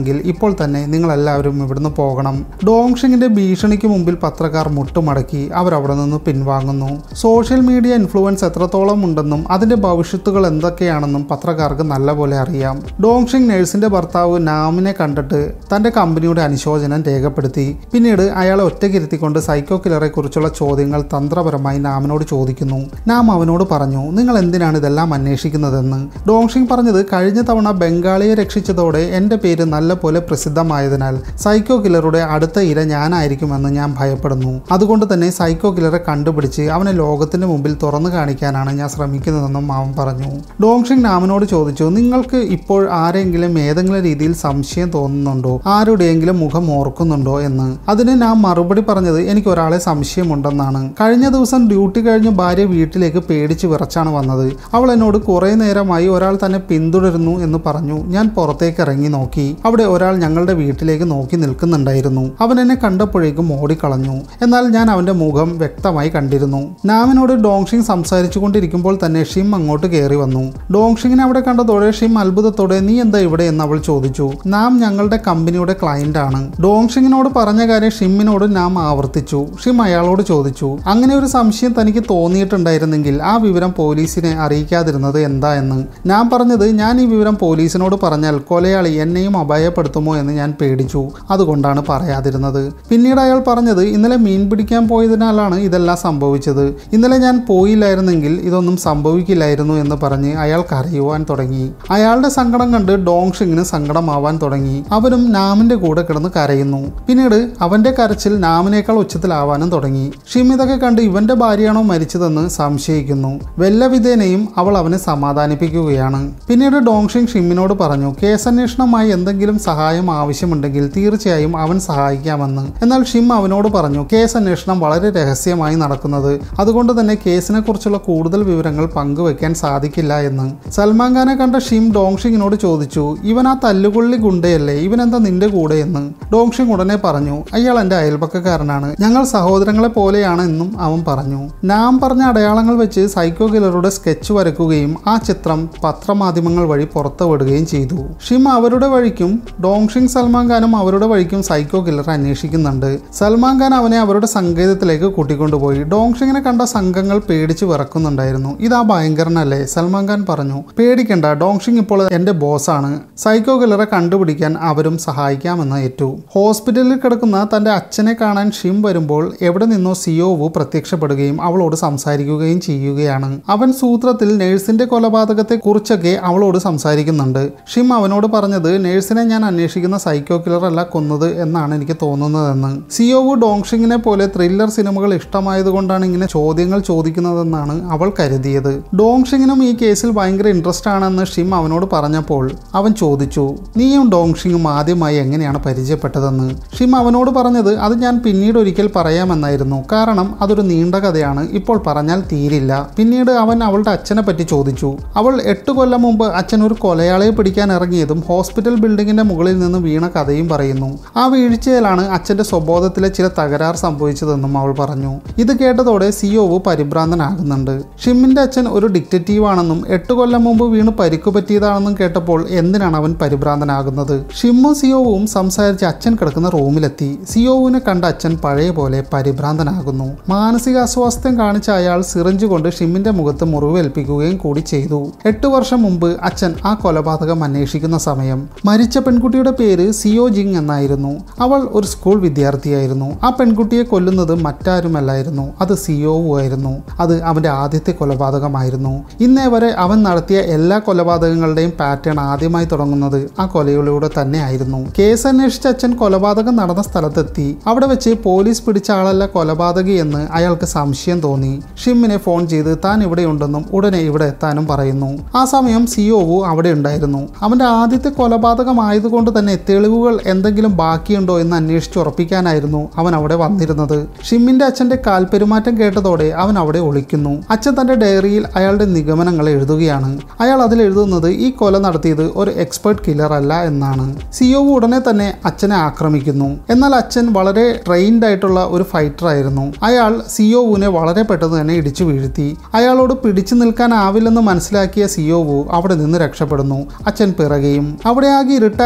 ഇപ്പോൾ തന്നെ നിങ്ങളെല്ലാവരും ഇവിടുന്ന് പോകണം ഡോങ്ഷിങ്ങിന്റെ ഭീഷണിക്ക് മുമ്പിൽ പത്രക്കാർ മുട്ടുമടക്കി അവരവിടെ നിന്ന് പിൻവാങ്ങുന്നു സോഷ്യൽ മീഡിയ ഇൻഫ്ലുവൻസ് എത്രത്തോളം ഉണ്ടെന്നും അതിന്റെ ഭവിഷ്യത്തുകൾ എന്തൊക്കെയാണെന്നും പത്രക്കാർക്ക് നല്ലപോലെ അറിയാം ഡോങ്ഷിങ് നഴ്സിന്റെ ഭർത്താവ് നാമിനെ കണ്ടിട്ട് തന്റെ കമ്പനിയുടെ അനുശോചനം രേഖപ്പെടുത്തി പിന്നീട് അയാളെ ഒറ്റയ്ക്കിരുത്തിക്കൊണ്ട് സൈക്കോ കില്ലറെ കുറിച്ചുള്ള ചോദ്യങ്ങൾ തന്ത്രപരമായി നാമിനോട് ചോദിക്കുന്നു നാം അവനോട് പറഞ്ഞു നിങ്ങൾ എന്തിനാണ് ഇതെല്ലാം അന്വേഷിക്കുന്നതെന്ന് ഡോങ്ഷിങ് പറഞ്ഞത് കഴിഞ്ഞ തവണ ബംഗാളിയെ രക്ഷിച്ചതോടെ എൻ്റെ പേര് നല്ലപോലെ പ്രസിദ്ധമായതിനാൽ സൈക്കോ കില്ലറുടെ അടുത്ത ഇര ഞാനായിരിക്കുമെന്ന് ഞാൻ ഭയപ്പെടുന്നു അതുകൊണ്ട് തന്നെ സൈക്കോ കില്ലറെ കണ്ടുപിടിച്ച് അവനെ ലോകത്തിന്റെ മുമ്പിൽ തുറന്നു കാണിക്കാനാണ് ഞാൻ ശ്രമിക്കുന്നതെന്നും അവൻ പറഞ്ഞു ഡോങ്ഷിങ് നാമിനോട് ചോദിച്ചു നിങ്ങൾക്ക് ഇപ്പോൾ ആരെങ്കിലും ഏതെങ്കിലും രീതിയിൽ സംശയം തോന്നുന്നുണ്ടോ ആരുടെയെങ്കിലും മുഖം ഓർക്കുന്നുണ്ടോ എന്ന് അതിന് നാം മറുപടി പറഞ്ഞത് എനിക്ക് ഒരാളെ സംശയമുണ്ടെന്നാണ് കഴിഞ്ഞ ദിവസം ഡ്യൂട്ടി കഴിഞ്ഞ് ഭാര്യ വീട്ടിലേക്ക് പേടിച്ച് വിറച്ചാണ് വന്നത് അവൾ എന്നോട് കുറെ നേരമായി ഒരാൾ തന്നെ പിന്തുടരുന്നു എന്ന് പറഞ്ഞു ഞാൻ പുറത്തേക്ക് ഇറങ്ങി നോക്കി അവിടെ ഒരാൾ ഞങ്ങളുടെ വീട്ടിലേക്ക് നോക്കി നിൽക്കുന്നുണ്ടായിരുന്നു അവൻ എന്നെ കണ്ടപ്പോഴേക്കും ഓടിക്കളഞ്ഞു എന്നാൽ ഞാൻ അവന്റെ മുഖം വ്യക്തമായി കണ്ടിരുന്നു നാമിനോട് ഡോങ്ഷിങ് സംസാരിച്ചു കൊണ്ടിരിക്കുമ്പോൾ തന്നെ ഷിം അങ്ങോട്ട് കയറി വന്നു ഡോങ്ഷിങ്ങിനെ അവിടെ കണ്ടതോടെ ഷിം അത്ഭുതത്തോടെ നീ എന്താ ഇവിടെ എന്ന് അവൾ ചോദിച്ചു നാം ഞങ്ങളുടെ കമ്പനിയുടെ ക്ലയന്റ് ആണ് ഡോങ്ഷിങ്ങിനോട് പറഞ്ഞ കാര്യം ഷിമ്മിനോട് നാം ആവർത്തിച്ചു ഷിം അയാളോട് ചോദിച്ചു അങ്ങനെ ഒരു സംശയം തനിക്ക് തോന്നിയിട്ടുണ്ടായിരുന്നെങ്കിൽ ആ വിവരം പോലീസിനെ അറിയിക്കാതിരുന്നത് എന്താ എന്ന് ഞാൻ പറഞ്ഞത് ഞാൻ ഈ വിവരം പോലീസിനോട് പറഞ്ഞാൽ കൊലയാളി എന്നെയും അപായപ്പെടുത്തുമോ എന്ന് ഞാൻ പേടിച്ചു അതുകൊണ്ടാണ് പറയാതിരുന്നത് പിന്നീട് അയാൾ പറഞ്ഞത് ഇന്നലെ മീൻ പിടിക്കാൻ പോയതിനാലാണ് ഇതെല്ലാം സംഭവിച്ചത് ഇന്നലെ ഞാൻ പോയില്ലായിരുന്നെങ്കിൽ ഇതൊന്നും സംഭവിക്കില്ലായിരുന്നു എന്ന് പറഞ്ഞ് അയാൾ കരയുവാൻ തുടങ്ങി അയാളുടെ സങ്കടം കണ്ട് ഡോങ്ഷിങ്ങിന് സങ്കടമാവാൻ തുടങ്ങി അവനും നാമിന്റെ കൂടെ കിടന്ന് കരയുന്നു പിന്നീട് അവന്റെ കരച്ചിൽ നാമിനേക്കാൾ ഉച്ചത്തിലാവാനും തുടങ്ങി ഷിം ഇതൊക്കെ കണ്ട് ഇവന്റെ ഭാര്യയാണോ മരിച്ചതെന്ന് സംശയിക്കുന്നു വല്ലവിധേനയും അവൾ അവനെ സമാധാനിപ്പിക്കുകയാണ് പിന്നീട് ഡോങ്ഷിങ് ഷിമ്മിനോട് പറഞ്ഞു കേസന്വേഷണമായി എന്തെങ്കിലും സഹായം ആവശ്യമുണ്ടെങ്കിൽ തീർച്ചയായും അവൻ സഹായിക്കാമെന്ന് എന്നാൽ ഷിം അവനോട് പറഞ്ഞു കേസ് അന്വേഷണം വളരെ രഹസ്യമായി നടക്കുന്നത് അതുകൊണ്ട് തന്നെ കേസിനെ കുറിച്ചുള്ള കൂടുതൽ വിവരങ്ങൾ പങ്കുവെക്കാൻ സാധിക്കില്ല എന്ന് സൽമാൻ ഖാനെ കണ്ട ഷിം ഡോങ്ഷിങ്ങിനോട് ചോദിച്ചു ഇവൻ ആ തല്ലുകൊള്ളി ഗുണ്ടയല്ലേ ഇവൻ എന്താ നിന്റെ കൂടെ എന്ന് ഡോങ്ഷിങ് ഉടനെ പറഞ്ഞു അയാൾ എൻ്റെ അയൽപക്കക്കാരനാണ് ഞങ്ങൾ സഹോദരങ്ങളെ പോലെയാണ് എന്നും അവൻ പറഞ്ഞു നാം പറഞ്ഞ അടയാളങ്ങൾ വെച്ച് സൈക്കോ കില്ലറുടെ സ്കെച്ച് വരക്കുകയും ആ ചിത്രം പത്രമാധ്യമങ്ങൾ വഴി പുറത്തുവിടുകയും ചെയ്തു ഷിം അവരുടെ വഴിക്കും ഡോങ്ഷിങ് സൽമാൻ ഖാനും അവരുടെ വഴിക്കും സൈക്കോ കില്ലറെ അന്വേഷിക്കുന്നുണ്ട് സൽമാൻ ഖാൻ അവനെ അവരുടെ സങ്കേതത്തിലേക്ക് കൂട്ടിക്കൊണ്ടുപോയി ഡോങ്ഷിങ്ങിനെ കണ്ട സംഘങ്ങൾ പേടിച്ച് വിറക്കുന്നുണ്ടായിരുന്നു ഇതാ ഭയങ്കരനല്ലേ സൽമാൻ ഖാൻ പറഞ്ഞു പേടിക്കണ്ട ഡോങ്ഷിങ് ഇപ്പോൾ എൻ്റെ ബോസാണ് സൈക്കോ കില്ലറെ കണ്ടുപിടിക്കാൻ അവരും സഹായിക്കാമെന്ന് ഏറ്റു ഹോസ്പിറ്റലിൽ കിടക്കുന്ന തൻ്റെ അച്ഛനെ കാണാൻ ഷിം വരുമ്പോൾ എവിടെ നിന്നോ സിയോവു പ്രത്യക്ഷപ്പെടുകയും അവളോട് സംസാരിക്കുകയും ചെയ്യുകയാണ് അവൻ സൂത്രത്തിൽ നഴ്സിന്റെ കൊലപാതകത്തെ കുറിച്ചൊക്കെ അവളോട് സംസാരിക്കുന്നുണ്ട് ഷിം അവനോട് പറഞ്ഞത് നഴ്സിനെ ഞാൻ അന്വേഷിക്കുന്ന സൈക്കോ കില്ലർ അല്ല കൊന്നത് എന്നാണ് എനിക്ക് തോന്നുന്നതെന്ന് സിയോവു ഡോങ്ഷിങ്ങിനെ പോലെ ത്രില്ലർ സിനിമകൾ ഇഷ്ടമായതുകൊണ്ടാണ് ഇങ്ങനെ ചോദ്യങ്ങൾ ചോദിക്കുന്നതെന്നാണ് അവൾ കരുതിയത് ഡോങ്ഷിങ്ങിനും ഈ കേസിൽ ഭയങ്കര ഇൻട്രസ്റ്റ് ആണെന്ന് ഷിം അവനോട് പറഞ്ഞപ്പോൾ അവൻ ചോദിച്ചു നീയും ഡോങ്ഷിങ്ങും ആദ്യമായി എങ്ങനെയാണ് പരിചയപ്പെട്ടതെന്ന് ഷിം അവനോട് പറഞ്ഞത് അത് ഞാൻ പിന്നീട് ഒരിക്കൽ പറയാമെന്നായിരുന്നു കാരണം അതൊരു നീണ്ട കഥയാണ് ഇപ്പോൾ പറഞ്ഞാൽ തീരില്ല പിന്നീട് അവൻ അവളുടെ അച്ഛനെ പറ്റി ചോദിച്ചു അവൾ എട്ട് കൊല്ലം മുമ്പ് അച്ഛൻ ഒരു കൊലയാളിയെ പിടിക്കാൻ ഇറങ്ങിയതും ഹോസ്പിറ്റൽ ബിൽഡിങ്ങിന്റെ മുകളിൽ നിന്ന് വീണ കഥയും പറയുന്നു ആ വീഴ്ചയിലാണ് അച്ഛന്റെ സ്വബോധത്തിലെ ചില തകരാർ സംഭവിച്ചതെന്നും അവൾ പറഞ്ഞു ഇത് കേട്ടതോടെ സിയോവ് പരിഭ്രാന്തനാകുന്നുണ്ട് ഷിമ്മിന്റെ അച്ഛൻ ഒരു ഡിക്റ്റേറ്റീവ് ആണെന്നും എട്ട് കൊല്ലം മുമ്പ് വീണ് പരിക്കു പറ്റിയതാണെന്നും കേട്ടപ്പോൾ എന്തിനാണ് അവൻ പരിഭ്രാന്തനാകുന്നത് ഷിമ്മും സിയോവും സംസാരിച്ച് അച്ഛൻ കിടക്കുന്ന റൂമിലെത്തി സിയോവിനെ കണ്ട അച്ഛൻ പഴയ പോലെ പരിഭ്രാന്തനാകുന്നു മാനസിക അസ്വാസ്ഥ്യം കാണിച്ച അയാൾ സിറിഞ്ച് കൊണ്ട് ഷിമ്മിന്റെ മുഖത്ത് മുറിവേൽപ്പിക്കുകയും കൂടി ചെയ്തു എട്ട് വർഷം മുമ്പ് അച്ഛൻ ആ കൊലപാതകം അന്വേഷിക്കുന്ന സമയം മരിച്ച പെൺകുട്ടിയുടെ പേര് സിയോ ജിങ് എന്നായിരുന്നു അവൾ ഒരു സ്കൂൾ വിദ്യാർത്ഥിയായിരുന്നു ആ പെൺകുട്ടിയെ കൊല്ലുന്നത് മറ്റാരുമല്ലായിരുന്നു അത് സിയോവു ആയിരുന്നു അത് അവന്റെ ആദ്യത്തെ കൊലപാതകമായിരുന്നു ഇന്നേ വരെ അവൻ നടത്തിയ എല്ലാ കൊലപാതകങ്ങളുടെയും പാറ്റേൺ ആദ്യമായി തുടങ്ങുന്നത് ആ കൊലയിലൂടെ തന്നെയായിരുന്നു കേസ് അന്വേഷിച്ച അച്ഛൻ കൊലപാതകം നടന്ന സ്ഥലത്തെത്തി അവിടെ വെച്ച് പോലീസ് പിടിച്ച ആളല്ല കൊലപാതകി എന്ന് അയാൾക്ക് സംശയം തോന്നി ഷിമ്മിനെ ഫോൺ ചെയ്ത് താൻ ഇവിടെയുണ്ടെന്നും ഉടനെ ഇവിടെ എത്താനും പറയുന്നു ആ സമയം സിയോവു അവിടെ ഉണ്ടായിരുന്നു അവന്റെ ആദ്യത്തെ കൊലപാതകമായതുകൊണ്ട് തന്നെ തെളിവുകൾ എന്തെങ്കിലും ബാക്കിയുണ്ടോ എന്ന് അന്വേഷിച്ച് ഉറപ്പിക്കാനായിരുന്നു അവൻ അവിടെ വന്നിരുന്നത് ഷിമ്മിന്റെ അച്ഛന്റെ കാൽപെരുമാറ്റം കേട്ടതോടെ അവൻ അവിടെ ഒളിക്കുന്നു അച്ഛൻ തന്റെ ഡയറിയിൽ അയാളുടെ നിഗമനങ്ങൾ എഴുതുകയാണ് അയാൾ അതിൽ എഴുതുന്നത് ഈ കൊല നടത്തിയത് ഒരു എക്സ്പേർട്ട് കില്ലർ അല്ല എന്നാണ് സിയോവു ഉടനെ തന്നെ അച്ഛനെ ആക്രമിക്കുന്നു എന്നാൽ അച്ഛൻ വളരെ ട്രെയിൻഡ് ആയിട്ടുള്ള ഒരു ഫൈറ്റർ ആയിരുന്നു അയാൾ സിയോവുവിനെ വളരെ പെട്ടെന്ന് തന്നെ ഇടിച്ചു വീഴ്ത്തി അയാളോട് പിടിച്ചു നിൽക്കാനാവില്ലെന്ന് മനസ്സിലാക്കിയ സിയോവു അവിടെ നിന്ന് രക്ഷപ്പെടുന്നു അച്ഛൻ പിറകെയും അവിടെ ആകെ ഇരുട്ടായതിനാൽ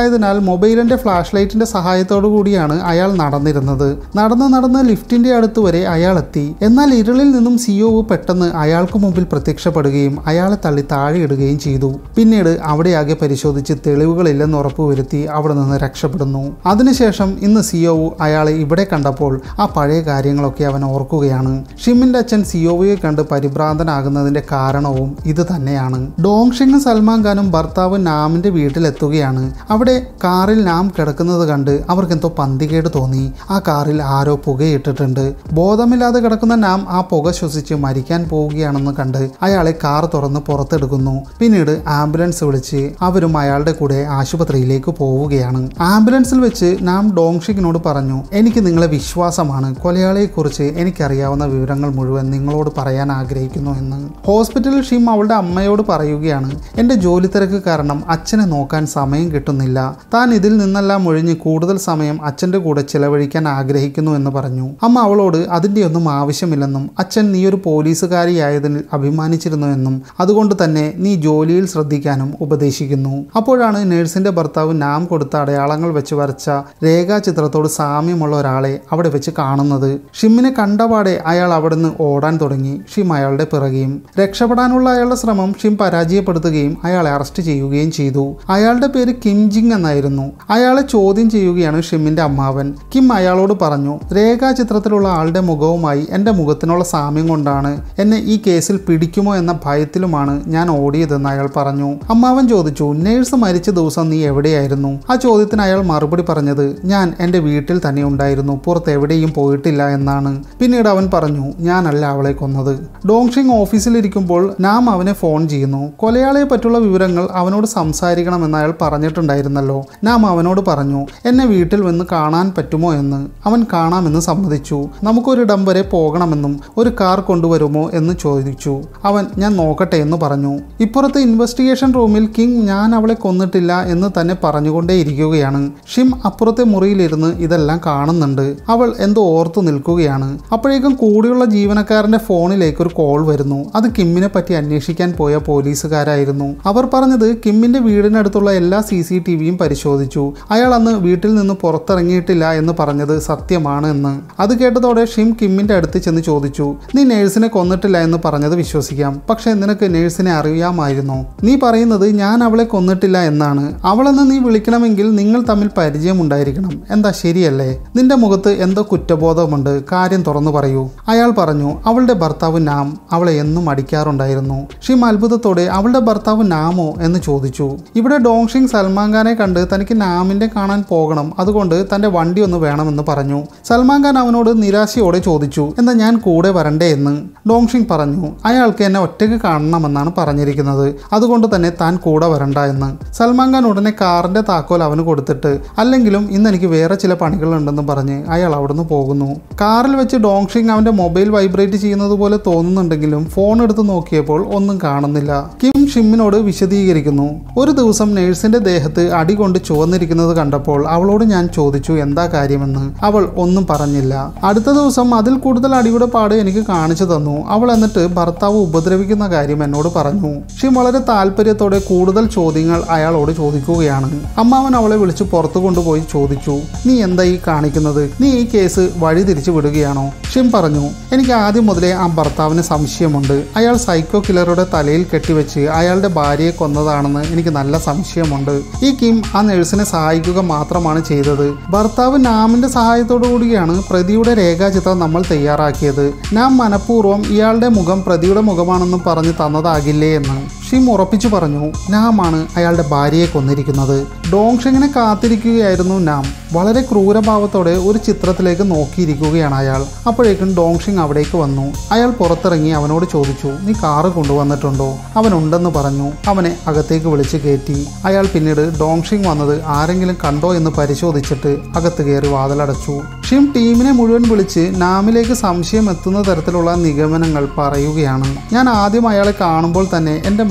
മൊബൈലിന്റെ ഫ്ലാഷ് ലൈറ്റിന്റെ സഹായത്തോടു കൂടിയാണ് അയാൾ നടന്നിരുന്നത് നടന്ന് നടന്ന് ലിഫ്റ്റിന്റെ അടുത്ത് വരെ അയാൾ എത്തി എന്നാൽ ഇരുളിൽ നിന്നും സിഒ പെട്ടെന്ന് അയാൾക്ക് മുമ്പിൽ പ്രത്യക്ഷപ്പെടുകയും അയാളെ തള്ളി താഴെ ഇടുകയും ചെയ്തു പിന്നീട് അവിടെയാകെ പരിശോധിച്ച് തെളിവുകളില്ലെന്ന് ഉറപ്പുവരുത്തി അവിടെ നിന്ന് രക്ഷപ്പെടുന്നു അതിനുശേഷം ഇന്ന് സിഒ അയാളെ ഇവിടെ കണ്ടപ്പോൾ ആ പഴയ കാര്യങ്ങളൊക്കെ അവൻ ഓർക്കുകയാണ് ഷിമിന്റെ അച്ഛൻ സിഒയെ കണ്ട് പരിഭ്രാന്തനാകുന്നതിന്റെ കാരണവും ഇത് തന്നെയാണ് ഡോങ്ഷിങ്ങും സൽമാൻ ഖാനും ഭർത്താവ് നാമിന്റെ വീട്ടിലെത്തുകയാണ് അവിടെ കാറിൽ നാം കിടക്കുന്നത് കണ്ട് അവർക്ക് എന്തോ പന്തികേട് തോന്നി ആ കാറിൽ ആരോ പുകയിട്ടിട്ടുണ്ട് ബോധമില്ലാതെ കിടക്കുന്ന നാം ആ പുക ശ്വസിച്ച് മരിക്കാൻ പോവുകയാണെന്ന് കണ്ട് അയാളെ കാർ തുറന്ന് പുറത്തെടുക്കുന്നു പിന്നീട് ആംബുലൻസ് വിളിച്ച് അവരും അയാളുടെ കൂടെ ആശുപത്രിയിലേക്ക് പോവുകയാണ് ആംബുലൻസിൽ വെച്ച് നാം ഡോങ്ഷിങ്ങിനോട് പറഞ്ഞു എനിക്ക് നിങ്ങളെ വിശ്വാസമാണ് കൊലയാളിയെക്കുറിച്ച് എനിക്കറിയാവുന്ന വിവരങ്ങൾ മുഴുവൻ നിങ്ങളോട് പറയാൻ ആഗ്രഹിക്കുന്നു എന്ന് ഹോസ്പിറ്റലിൽ ഷിം അവളുടെ അമ്മയോട് പറയുകയാണ് എൻ്റെ ജോലി തിരക്ക് കാരണം അച്ഛനെ നോക്കാൻ സമയം കിട്ടുന്നില്ല താൻ ഇതിൽ നിന്നെല്ലാം ഒഴിഞ്ഞ് കൂടുതൽ സമയം അച്ഛൻ്റെ കൂടെ ചിലവഴിക്കാൻ ആഗ്രഹിക്കുന്നു എന്ന് പറഞ്ഞു അമ്മ അവളോട് അതിൻ്റെ ഒന്നും ആവശ്യമില്ലെന്നും അച്ഛൻ നീ ഒരു പോലീസുകാരിയായതിൽ അഭിമാനിച്ചിരുന്നുവെന്നും അതുകൊണ്ട് തന്നെ നീ ജോലിയിൽ ശ്രദ്ധിക്കാനും ഉപദേശിക്കുന്നു അപ്പോഴാണ് നേഴ്സിന്റെ ഭർത്താവ് നാം കൊടുത്ത അടയാളങ്ങൾ വെച്ച് വരച്ച രേഖാചിത്രത്തോട് സാമ്യമുള്ള ഒരാളെ അവിടെ വെച്ച് കാണുന്നത് ഷിമ്മിനെ കണ്ടപാടെ അയാൾ അവിടുന്ന് ഓടാൻ തുടങ്ങി ഷിം അയാളുടെ പിറകെയും രക്ഷപ്പെടാനുള്ള അയാളുടെ ശ്രമം ഷിം പരാജയപ്പെടുത്തുകയും അയാളെ അറസ്റ്റ് ചെയ്യുകയും ചെയ്തു അയാളുടെ പേര് കിം ജിങ് എന്നായിരുന്നു അയാളെ ചോദ്യം ചെയ്യുകയാണ് ഷിമ്മിന്റെ അമ്മാവൻ കിം അയാളോട് പറഞ്ഞു രേഖാചിത്രത്തിലുള്ള ആളുടെ മുഖവുമായി എൻ്റെ മുഖത്തിനുള്ള സാമ്യം കൊണ്ടാണ് എന്നെ ഈ കേസിൽ പിടിക്കുമോ എന്ന ഭയത്തിലുമാണ് ഞാൻ ഓടിയതെന്ന് അയാൾ പറഞ്ഞു അമ്മാവൻ ചോദിച്ചു നേഴ്സ് മരിച്ച ദിവസം നീ എവിടെയായിരുന്നു ആ ചോദ്യത്തിന് അയാൾ മറുപടി പറഞ്ഞത് ഞാൻ എൻ്റെ വീട്ടിൽ തന്നെ ഉണ്ടായിരുന്നു പുറത്ത് എവിടെയും പോയിട്ടില്ല എന്നാണ് പിന്നീട് അവൻ പറഞ്ഞു ഞാനല്ല അവളെ കൊന്നത് ഡോങ്ഷിങ് ഓഫീസിലിരിക്കുമ്പോൾ നാം അവനെ ഫോൺ ചെയ്യുന്നു കൊലയാളിയെ പറ്റുള്ള വിവരങ്ങൾ അവനോട് സംസാരിക്കണമെന്ന് അയാൾ പറഞ്ഞിട്ടുണ്ടായിരുന്നല്ലോ നാം അവനോട് പറഞ്ഞു എന്നെ വീട്ടിൽ വന്ന് കാണാൻ പറ്റുമോ എന്ന് അവൻ കാണാമെന്ന് സമ്മതിച്ചു നമുക്കൊരിടം വരെ പോകണമെന്നും ഒരു കാർ കൊണ്ടുവരുമോ എന്ന് ചോദിച്ചു അവൻ ഞാൻ നോക്കട്ടെ എന്ന് പറഞ്ഞു ഇപ്പുറത്തെ ഇൻവെസ്റ്റിഗേഷൻ റൂമിൽ കിങ് ഞാൻ അവളെ കൊന്നിട്ടില്ല എന്ന് തന്നെ പറഞ്ഞുകൊണ്ടേയിരിക്കുകയാണ് ഷിം അപ്പുറത്തെ മുറിയിലിരുന്ന് ഇതെല്ലാം കാണുന്നുണ്ട് അവൾ എന്തോ ഓർത്തു നിൽക്കുകയാണ് അപ്പോഴേക്കും കൂടെയുള്ള ജീവനക്കാരന്റെ ഫോണിലേക്ക് ഒരു കോൾ വരുന്നു അത് കിമ്മിനെ പറ്റി അന്വേഷിക്കാൻ പോയ പോലീസുകാരായിരുന്നു അവർ പറഞ്ഞത് കിമ്മിന്റെ വീടിനടുത്തുള്ള എല്ലാ സി സി ടി വിയും പരിശോധിച്ചു അയാൾ അന്ന് വീട്ടിൽ നിന്ന് പുറത്തിറങ്ങിയിട്ടില്ല എന്ന് പറഞ്ഞത് സത്യമാണ് എന്ന് അത് കേട്ടതോടെ ഷിം കിമ്മിന്റെ അടുത്ത് ചെന്ന് ചോദിച്ചു നീ നേഴ്സിനെ കൊന്നിട്ടില്ല എന്ന് പറഞ്ഞത് വിശ്വസിക്കാം പക്ഷേ നിനക്ക് നേഴ്സിനെ അറിയാമായിരുന്നോ നീ പറയുന്നത് ഞാൻ അവളെ കൊന്നിട്ടില്ല എന്നാണ് അവളെന്ന് നീ വിളിക്കണമെങ്കിൽ നിങ്ങൾ തമ്മിൽ പരിചയമുണ്ടായിരിക്കണം എന്താ ശരിയല്ലേ നിന്റെ മുഖത്ത് എന്തോ കുറ്റബോധമുണ്ട് കാര്യം തുറന്നു പറയൂ അയാൾ പറഞ്ഞു അവളുടെ ഭർത്താവ് നാം അവളെ എന്നും അടിക്കാറുണ്ടായിരുന്നു ഷിം അത്ഭുതത്തോടെ അവളുടെ ഭർത്താവ് നാമോ എന്ന് ചോദിച്ചു ഇവിടെ ഡോങ്ഷിങ് സൽമാൻ ഖാനെ കണ്ട് തനിക്ക് നാമിന്റെ കാണാൻ പോകണം അതുകൊണ്ട് തന്റെ വണ്ടി ഒന്ന് വേണമെന്ന് പറഞ്ഞു സൽമാൻ ഖാൻ അവനോട് നിരാശയോടെ ചോദിച്ചു എന്താ ഞാൻ കൂടെ വരണ്ടേ എന്ന് ഡോങ്ഷിങ് പറഞ്ഞു അയാൾക്ക് എന്നെ ഒറ്റയ്ക്ക് കാണണമെന്നാണ് പറഞ്ഞിരിക്കുന്നത് അതുകൊണ്ട് തന്നെ താൻ കൂടെ വരണ്ട എന്ന് സൽമാൻ ഖാൻ ഉടനെ കാറിന്റെ താക്കോൽ അവന് കൊടുത്തിട്ട് അല്ലെങ്കിലും ഇന്ന് എനിക്ക് വേറെ ചില പണികളുണ്ടെന്ന് പറഞ്ഞ് അയാൾ അവിടുന്ന് പോകുന്നു കാറിൽ വെച്ച് ഡോങ്ഷിങ് അവന്റെ മൊബൈൽ വൈബ്രേറ്റ് ചെയ്യുന്നത് പോലെ തോന്നുന്നുണ്ടെങ്കിലും ഫോൺ എടുത്ത് നോക്കിയപ്പോൾ ഒന്നും കാണുന്നില്ല കിം ഷിമ്മിനോട് വിശദീകരിക്കുന്നു ഒരു ദിവസം നേഴ്സിന്റെ ദേഹത്ത് അടി കൊണ്ട് ചുവന്നിരിക്കുന്നത് കണ്ടപ്പോൾ അവളോട് ഞാൻ ചോദിച്ചു എന്താ കാര്യമെന്ന് അവൾ ഒന്നും പറഞ്ഞില്ല അടുത്ത ദിവസം അതിൽ കൂടുതൽ അടിയുടെ പാട് എനിക്ക് കാണിച്ചു തന്നു അവൾ എന്നിട്ട് ഭർത്താവ് ഉപദ്രവിക്കുന്ന കാര്യം എന്നോട് പറഞ്ഞു ഷിം വളരെ താല്പര്യത്തോടെ കൂടുതൽ ചോദ്യങ്ങൾ അയാളോട് ചോദിക്കുകയാണ് അമ്മാവൻ അവളെ വിളിച്ച് പുറത്തു കൊണ്ടുപോയി ചോദിച്ചു നീ എന്താ ഈ കാണിക്കുന്നത് നീ ഈ കേസ് വഴിതിരിച്ചു വിടുകയാണോ ഷിം പറഞ്ഞു എനിക്ക് ആദ്യം മുതലേ ആ ഭർത്താവിന് സംശയമുണ്ട് അയാൾ സൈക്കോ കില്ലറുടെ തലയിൽ കെട്ടിവെച്ച് അയാളുടെ ഭാര്യയെ കൊന്നതാണെന്ന് എനിക്ക് നല്ല സംശയമുണ്ട് ഈ കിം ആ നഴ്സിനെ സഹായിക്കുക മാത്രമാണ് ചെയ്തത് ഭർത്താവ് നാമിന്റെ സഹായത്തോടു കൂടിയാണ് പ്രതിയുടെ രേഖാചിത്രം നമ്മൾ തയ്യാറാക്കിയത് നാം മനഃപൂർവ്വം ഇയാളുടെ മുഖം പ്രതിയുടെ മുഖമാണെന്ന് പറഞ്ഞു തന്നതാകില്ലേ എന്ന് ഷിം ഉറപ്പിച്ചു പറഞ്ഞു നാമാണ് അയാളുടെ ഭാര്യയെ കൊന്നിരിക്കുന്നത് ഡോങ്ഷെങ്ങിനെ കാത്തിരിക്കുകയായിരുന്നു നാം വളരെ ക്രൂരഭാവത്തോടെ ഒരു ചിത്രത്തിലേക്ക് നോക്കിയിരിക്കുകയാണ് അയാൾ അപ്പോഴേക്കും ഡോങ്ഷിങ് അവിടേക്ക് വന്നു അയാൾ പുറത്തിറങ്ങി അവനോട് ചോദിച്ചു നീ കാറ് കൊണ്ടുവന്നിട്ടുണ്ടോ അവൻ ഉണ്ടെന്ന് പറഞ്ഞു അവനെ അകത്തേക്ക് വിളിച്ച് കയറ്റി അയാൾ പിന്നീട് ഡോങ്ഷിങ് വന്നത് ആരെങ്കിലും കണ്ടോ എന്ന് പരിശോധിച്ചിട്ട് അകത്ത് കയറി വാതിലടച്ചു ഷിം ടീമിനെ മുഴുവൻ വിളിച്ച് നാമിലേക്ക് സംശയം എത്തുന്ന തരത്തിലുള്ള നിഗമനങ്ങൾ പറയുകയാണ് ഞാൻ ആദ്യം അയാളെ കാണുമ്പോൾ തന്നെ എൻ്റെ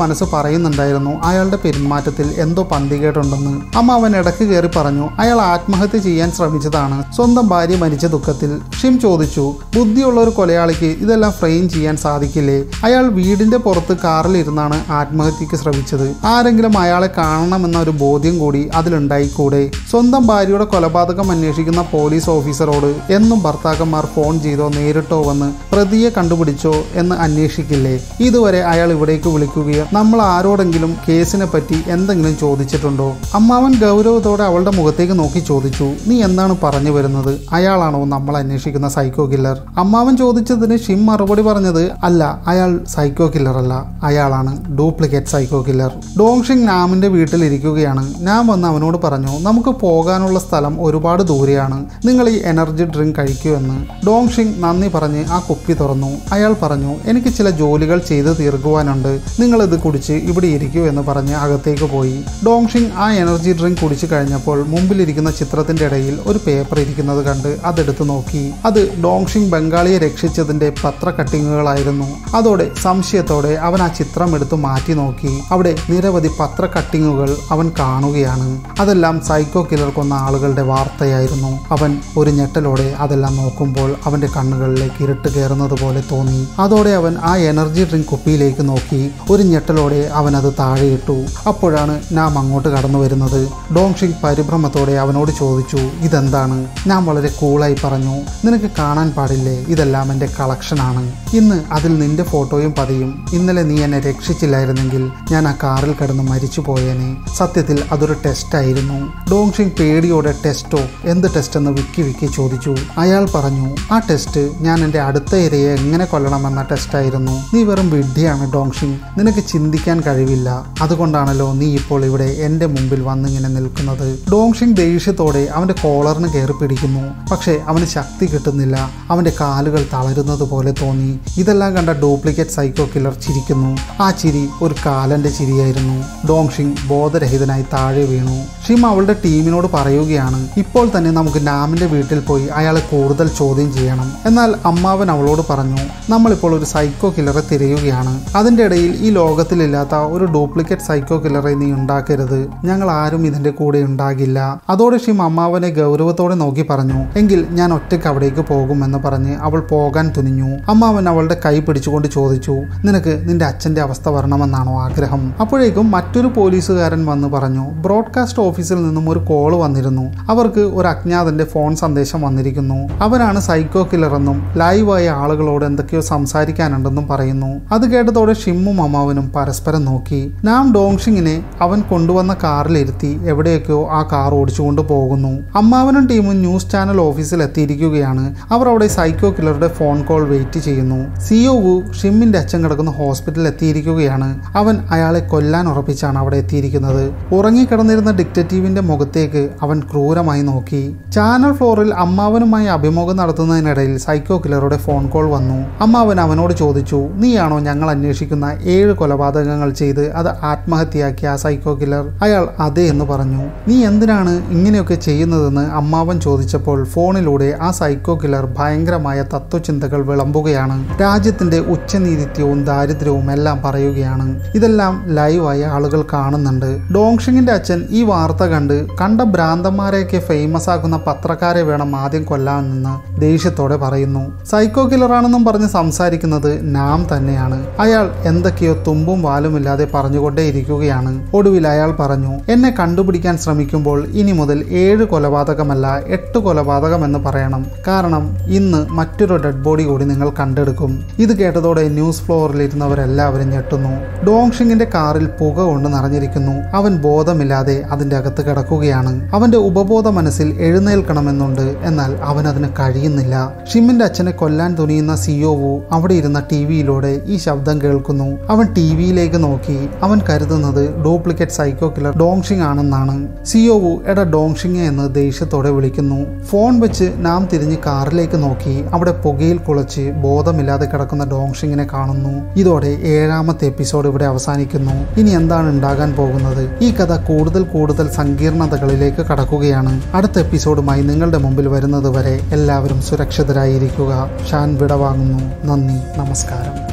മനസ്സ് പറയുന്നുണ്ടായിരുന്നു അയാളുടെ പെരുമാറ്റത്തിൽ എന്തോ പന്തികേടുണ്ടെന്ന് അമ്മ അവൻ ഇടയ്ക്ക് കയറി പറഞ്ഞു അയാൾ ആത്മഹത്യ ചെയ്യാൻ ശ്രമിച്ചതാണ് സ്വന്തം ഭാര്യ മരിച്ച ദുഃഖത്തിൽ ഷിം ചോദിച്ചു ബുദ്ധിയുള്ള ഒരു കൊലയാളിക്ക് ഇതെല്ലാം ഫ്രെയിം ചെയ്യാൻ സാധിക്കില്ലേ അയാൾ വീടിന്റെ പുറത്ത് കാറിലിരുന്നാണ് ആത്മഹത്യക്ക് ശ്രമിച്ചത് ആരെങ്കിലും അയാളെ കാണണമെന്ന ഒരു ബോധ്യം കൂടി അതിലുണ്ടായിക്കൂടെ സ്വന്തം ഭാര്യയുടെ കൊലപാതകം അന്വേഷിക്കുന്ന പോലീസ് ഓഫീസറോട് എന്നും ഭർത്താക്കന്മാർ ഫോൺ ചെയ്തോ നേരിട്ടോ വന്ന് പ്രതിയെ കണ്ടുപിടിച്ചോ എന്ന് അന്വേഷിക്കില്ലേ ഇതുവരെ അയാൾ ഇവിടേക്ക് വിളിക്കുകയോ നമ്മൾ ആരോടെങ്കിലും കേസിനെ പറ്റി എന്തെങ്കിലും ചോദിച്ചിട്ടുണ്ടോ അമ്മാവൻ ഗൗരവത്തോടെ അവളുടെ മുഖത്തേക്ക് നോക്കി ചോദിച്ചു നീ എന്താണ് പറഞ്ഞു വരുന്നത് അയാളാണോ നമ്മൾ അന്വേഷിക്കുന്ന സൈക്കോ കില്ലർ അമ്മാവൻ ചോദിച്ചതിന് ഷിം മറുപടി പറഞ്ഞത് അല്ല അയാൾ സൈക്കോ കില്ലർ അല്ല അയാളാണ് ഡ്യൂപ്ലിക്കേറ്റ് സൈക്കോ കില്ലർ ഡോങ്ഷിങ് നാമിന്റെ വീട്ടിലിരിക്കുകയാണ് ഞാൻ വന്ന് അവനോട് പറഞ്ഞു നമുക്ക് പോകാനുള്ള സ്ഥലം ഒരുപാട് ദൂരെയാണ് നിങ്ങൾ ഈ എനർജി ഡ്രിങ്ക് കഴിക്കൂ എന്ന് ഡോങ്ഷിങ് നന്ദി പറഞ്ഞ് ആ കുപ്പി തുറന്നു അയാൾ പറഞ്ഞു എനിക്ക് ചില ജോലികൾ ചെയ്ത് തീർക്കുവാനുണ്ട് നിങ്ങൾ ഇത് കുടിച്ച് ഇവിടെ ഇരിക്കൂ എന്ന് പറഞ്ഞ് അകത്തേക്ക് പോയി ഡോങ്ഷിങ് ആ എനർജി ഡ്രിങ്ക് കുടിച്ചു കഴിഞ്ഞപ്പോൾ മുമ്പിലിരിക്കുന്ന ചിത്രത്തിന്റെ ഇടയിൽ ഒരു പേപ്പർ ഇരിക്കുന്നത് കണ്ട് അതെടുത്ത് നോക്കി അത് ഡോങ്ഷിങ് ബംഗാളിയെ രക്ഷിച്ചതിന്റെ പത്ര കട്ടിങ്ങുകളായിരുന്നു അതോടെ സംശയത്തോടെ അവൻ ആ ചിത്രം എടുത്ത് മാറ്റി നോക്കി അവിടെ നിരവധി പത്ര കട്ടിങ്ങുകൾ അവൻ കാണുകയാണ് അതെല്ലാം സൈക്കോ കില്ലർ കൊന്ന ആളുകളുടെ വാർത്തയായിരുന്നു അവൻ ഒരു ഞെട്ടലോടെ അതെല്ലാം നോക്കുമ്പോൾ അവന്റെ കണ്ണുകളിലേക്ക് ഇരുട്ട് കയറുന്നത് പോലെ തോന്നി അതോടെ അവൻ ആ എനർജി ഡ്രിങ്ക് കുപ്പിയിലേക്ക് നോക്കി ഒരു ഞെട്ടലോടെ അവൻ അത് താഴെയിട്ടു അപ്പോഴാണ് നാം അങ്ങോട്ട് കടന്നു വരുന്നത് ഡോങ്ഷിങ് പരിഭ്രമത്തോടെ അവനോട് ചോദിച്ചു ഇതെന്താണ് ഞാൻ വളരെ കൂളായി പറഞ്ഞു നിനക്ക് കാണാൻ പാടില്ലേ ഇതെല്ലാം എൻ്റെ കളക്ഷനാണ് ഇന്ന് അതിൽ നിന്റെ ഫോട്ടോയും പതിയും ഇന്നലെ നീ എന്നെ രക്ഷിച്ചില്ലായിരുന്നെങ്കിൽ ഞാൻ ആ കാറിൽ കിടന്ന് മരിച്ചു പോയേനെ സത്യത്തിൽ അതൊരു ടെസ്റ്റായിരുന്നു ഡോങ്ഷിങ് പേടിയോടെ ടെസ്റ്റോ എന്ത് ടെസ്റ്റ് എന്ന് വിക്കി വിക്കി ചോദിച്ചു അയാൾ പറഞ്ഞു ആ ടെസ്റ്റ് ഞാൻ എൻ്റെ അടുത്ത ഇരയെ എങ്ങനെ കൊല്ലണമെന്ന ടെസ്റ്റായിരുന്നു നീ വെറും വിഡ്ഢിയാണ് ഡോങ്ഷിങ് നിനക്ക് ചിന്തിക്കാൻ കഴിവില്ല അതുകൊണ്ടാണല്ലോ നീ ഇപ്പോൾ ഇവിടെ എൻ്റെ മുമ്പിൽ വന്നിങ്ങനെ നിൽക്കുന്നത് ഡോങ്ഷിങ് ദേഷ്യത്തോടെ അവൻ്റെ കോളറിന് കയറി പിടിക്കുന്നു പക്ഷേ അവന് ശക്തി കിട്ടുന്നില്ല അവൻ്റെ കാലുകൾ തളരുന്നത് പോലെ തോന്നി ഇതെല്ലാം കണ്ട ഡ്യൂപ്ലിക്കേറ്റ് സൈക്കോ കില്ലർ ചിരിക്കുന്നു ആ ചിരി ഒരു കാലന്റെ ചിരിയായിരുന്നു ഡോങ്ഷിങ് ബോധരഹിതനായി താഴെ വീണു ഷിം അവളുടെ ടീമിനോട് പറയുകയാണ് ഇപ്പോൾ തന്നെ നമുക്ക് നാമിന്റെ വീട്ടിൽ പോയി അയാളെ കൂടുതൽ ചോദ്യം ചെയ്യണം എന്നാൽ അമ്മാവൻ അവളോട് പറഞ്ഞു നമ്മളിപ്പോൾ ഒരു സൈക്കോ കില്ലറെ തിരയുകയാണ് അതിന്റെ ഇടയിൽ ഈ ലോകത്തിലില്ലാത്ത ഒരു ഡ്യൂപ്ലിക്കേറ്റ് സൈക്കോ കില്ലറെ നീ ഉണ്ടാക്കരുത് ഞങ്ങൾ ആരും ഇതിന്റെ കൂടെ ഉണ്ടാകില്ല അതോടെ ഷിം അമ്മാവനെ ഗൗരവത്തോടെ നോക്കി പറഞ്ഞു എങ്കിൽ ഞാൻ ഒറ്റയ്ക്ക് അവിടേക്ക് പോകുമെന്ന് പറഞ്ഞ് അവൾ പോകാൻ തുനിഞ്ഞു അമ്മാവൻ അവളുടെ കൈ പിടിച്ചുകൊണ്ട് ചോദിച്ചു നിനക്ക് നിന്റെ അച്ഛന്റെ അവസ്ഥ വരണമെന്നാണോ ആഗ്രഹം അപ്പോഴേക്കും മറ്റൊരു പോലീസുകാരൻ വന്ന് പറഞ്ഞു ബ്രോഡ്കാസ്റ്റ് ഓഫീസിൽ നിന്നും ഒരു കോള് വന്നിരുന്നു അവർക്ക് ഒരു അജ്ഞാതന്റെ ഫോൺ സന്ദേശം വന്നിരിക്കുന്നു അവനാണ് സൈക്കോ കില്ലർ എന്നും ലൈവായ ആളുകളോട് എന്തൊക്കെയോ സംസാരിക്കാനുണ്ടെന്നും പറയുന്നു അത് കേട്ടതോടെ ഷിമ്മും അമ്മാവനും പരസ്പരം നോക്കി നാം ഡോങ്ഷിങ്ങിനെ അവൻ കൊണ്ടുവന്ന കാറിലിരുത്തി എവിടെയൊക്കെയോ ആ കാർ ഓടിച്ചുകൊണ്ട് പോകുന്നു അമ്മാവനും ടീമും ന്യൂസ് ചാനൽ ഓഫീസിൽ എത്തിയിരിക്കുകയാണ് അവർ അവിടെ സൈക്കോ കില്ലറുടെ ഫോൺ കോൾ വെയിറ്റ് ചെയ്യുന്നു സിഒ വു ഷിമ്മിന്റെ അച്ഛൻ കിടക്കുന്ന ഹോസ്പിറ്റലിൽ എത്തിയിരിക്കുകയാണ് അവൻ അയാളെ കൊല്ലാൻ ഉറപ്പിച്ചാണ് അവിടെ എത്തിയിരിക്കുന്നത് ഉറങ്ങിക്കിടന്നിരുന്ന ഡിക്റ്റേറ്റീവിന്റെ മുഖത്തേക്ക് അവൻ ക്രൂരമായി നോക്കി ചാനൽ ഫ്ലോറിൽ അമ്മാവനുമായി അഭിമുഖം നടത്തുന്നതിനിടയിൽ സൈക്കോ കില്ലറുടെ ഫോൺ കോൾ വന്നു അമ്മാവൻ അവനോട് ചോദിച്ചു നീയാണോ ഞങ്ങൾ അന്വേഷിക്കുന്ന ഏഴ് കൊലപാതകങ്ങൾ ചെയ്ത് അത് ആത്മഹത്യയാക്കിയ ആ സൈക്കോ കില്ലർ അയാൾ അതെ എന്ന് പറഞ്ഞു നീ എന്തിനാണ് ഇങ്ങനെയൊക്കെ ചെയ്യുന്നതെന്ന് അമ്മാവൻ ചോദിച്ചപ്പോൾ ഫോണിലൂടെ ആ സൈക്കോ കില്ലർ ഭയങ്കരമായ തത്വചിന്തകൾ വിളമ്പുകയാണ് രാജ്യത്തിന്റെ ഉച്ചനീതിത്വവും ദാരിദ്ര്യവും എല്ലാം പറയുകയാണ് ഇതെല്ലാം ലൈവായ ആളുകൾ കാണുന്നുണ്ട് ഡോങ്ഷിങ്ങിന്റെ അച്ഛൻ ഈ വാർത്ത കണ്ട് കണ്ട ഭ്രാന്തന്മാരെയൊക്കെ ഫേമസ് ആക്കുന്ന പത്രക്കാരെ വേണം ആദ്യം കൊല്ലാമെന്ന് ദേഷ്യത്തോടെ പറയുന്നു സൈക്കോ കില്ലറാണെന്നും പറഞ്ഞ് സംസാരിക്കുന്നത് നാം തന്നെയാണ് അയാൾ എന്തൊക്കെയോ തുമ്പും വാലുമില്ലാതെ പറഞ്ഞുകൊണ്ടേയിരിക്കുകയാണ് ഒടുവിൽ അയാൾ പറഞ്ഞു എന്നെ കണ്ടുപിടിക്കാൻ ശ്രമിക്കുമ്പോൾ ഇനി മുതൽ ഏഴ് കൊലപാതകമല്ല എട്ട് കൊലപാതകം എന്ന് പറയണം കാരണം ഇന്ന് മറ്റൊരു ഡെഡ് ബോഡി കൂടി നിങ്ങൾ കണ്ടെടുക്കും ഇത് കേട്ടതോടെ ന്യൂസ് ഫ്ലോറിൽ ഇരുന്നവരെല്ലാവരും ഞെട്ടുന്നു ഡോങ്ഷിങ്ങിന്റെ കാറിൽ പുക കൊണ്ട് നിറഞ്ഞിരിക്കുന്നു അവൻ ബോധമില്ലാതെ അതിന്റെ അകത്ത് കിടക്കുകയാണ് അവന്റെ ഉപബോധ മനസ്സിൽ എഴുന്നേൽക്കണമെന്നുണ്ട് എന്നാൽ അവൻ അതിന് കഴിയുന്നില്ല ഷിമ്മിന്റെ അച്ഛനെ കൊല്ലാൻ തുനിയുന്ന സിഒവു അവിടെ ഇരുന്ന ടി വിയിലൂടെ ഈ ശബ്ദം കേൾക്കുന്നു അവൻ ടി വിയിലേക്ക് നോക്കി അവൻ കരുതുന്നത് ഡ്യൂപ്ലിക്കേറ്റ് സൈക്കോ കില്ലർ ഡോങ്ഷിങ് ആണെന്നാണ് സിഒവു എടാ ഡോങ്ഷിങ് എന്ന് ദേഷ്യത്തോടെ വിളിക്കുന്നു ഫോൺ വെച്ച് നാം തിരിഞ്ഞ് കാറിലേക്ക് നോക്കി അവിടെ പുകയിൽ കുളച്ച് ബോധമില്ലാതെ കിടക്കുന്ന ഡോങ്ഷിങ്ങിനെ കാണുന്നു ഇതോടെ ഏഴാമത്തെ എപ്പിസോഡ് ഇവിടെ അവസാനിക്കുന്നു ഇനി എന്താണ് ഉണ്ടാകാൻ പോകുന്നത് ഈ കഥ കൂടുതൽ കൂടുതൽ സങ്കീർണതകളിലേക്ക് കടക്കുകയാണ് അടുത്ത എപ്പിസോഡുമായി നിങ്ങളുടെ മുമ്പിൽ വരുന്നത് വരെ എല്ലാവരും സുരക്ഷിതരായിരിക്കുക ഷാൻ വിടവാങ്ങുന്നു നന്ദി നമസ്കാരം